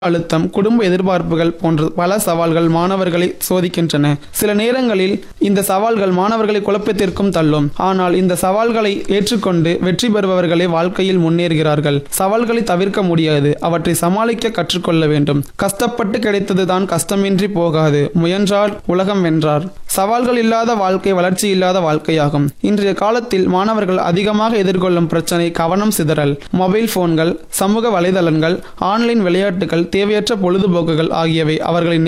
அழுத்தம் குடும்ப எதிர்பார்ப்புகள் போன்ற பல சவால்கள் மாணவர்களை சோதிக்கின்றன சில நேரங்களில் இந்த சவால்கள் மாணவர்களை குழப்பத்திற்கும் தள்ளும் ஆனால் இந்த சவால்களை ஏற்றுக்கொண்டு வெற்றி பெறுபவர்களே வாழ்க்கையில் முன்னேறுகிறார்கள் சவால்களை தவிர்க்க முடியாது அவற்றை சமாளிக்க கற்றுக்கொள்ள வேண்டும் கஷ்டப்பட்டு கிடைத்ததுதான் கஷ்டமின்றி போகாது முயன்றால் உலகம் வென்றார் சவால்கள் இல்லாத வாழ்க்கை வளர்ச்சி இல்லாத வாழ்க்கையாகும் இன்றைய காலத்தில் மாணவர்கள் அதிகமாக எதிர்கொள்ளும் பிரச்சனை கவனம் சிதறல் மொபைல் போன்கள் சமூக வலைதளங்கள் ஆன்லைன் விளையாட்டுகள் தேவையற்ற பொழுதுபோக்குகள் ஆகியவை அவர்களின்